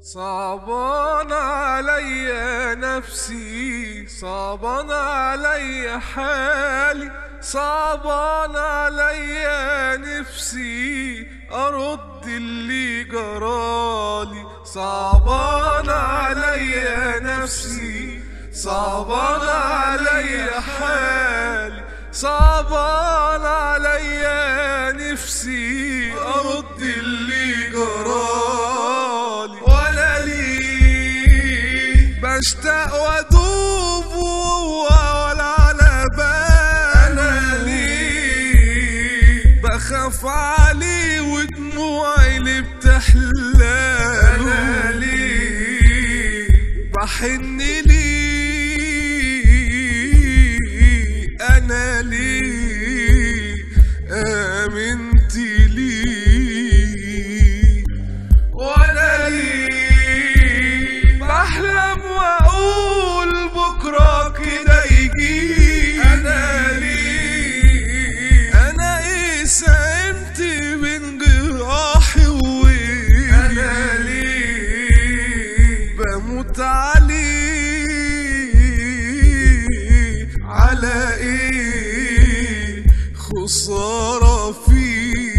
صعبان علي نفسي صعبان علي حالي صعبان علي نفسي أرد اللي جرالي صعبان علي نفسي صعبان علي حالي صعبان علي نفسي أرد اللي جرالي ولا لي بشتاق وادوب ولا على بال انا ليه بخاف عليه ودموعي اللي بتحلاله انا ليه بحن ليه انا ليه امنت ليه وانا ليه بحلم واقول بكره كده يجي انا ليه انا ايه ساهمت بين جراحي وويلي انا ليه بموت عليه على ايه خساره فيه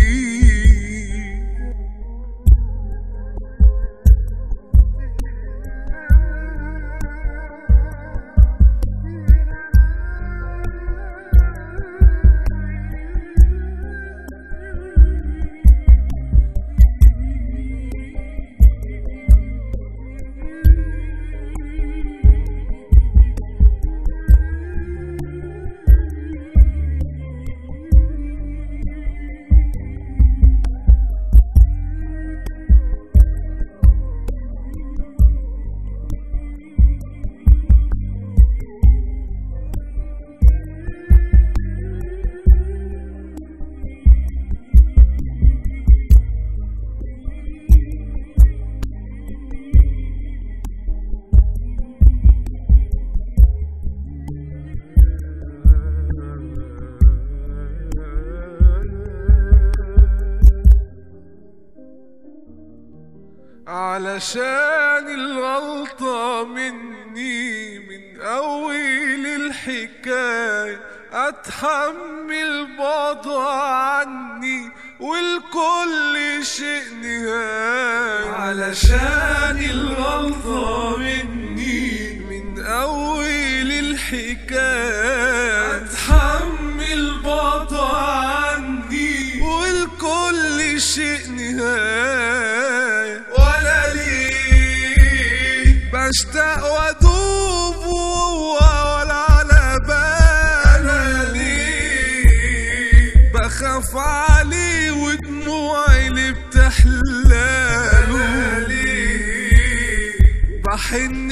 علشان الغلطة مني من أول الحكاية أتحمل بعضها عني والكل شيء نهاية علشان الغلطة مني من أول الحكاية أتحمل بعضها عني والكل شيء نهاية ولا ليه بشتاق وادوب ولا على بال انا ليه بخاف عليه ودموعي اللي بتحلاله انا ليه بحن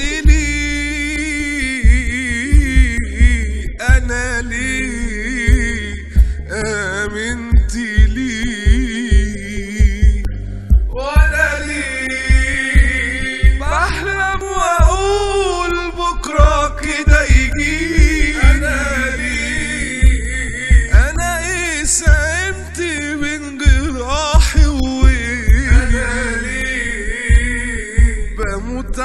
ليه انا ليه امنت ليه ولا ليه بحلم واقول بكره كده يجي انا ليه انا ايه ساهمت بين جراحي وويلي انا ليه بموت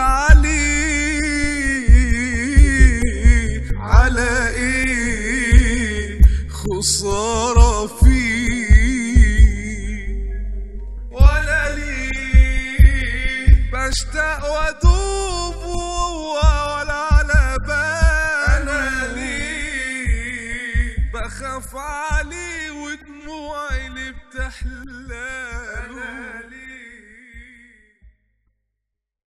عليه على ايه خساره فيه ولا ليه بشتاق وادوب ولا على بال انا ليه بخاف عليه ودموعي اللي بتحلى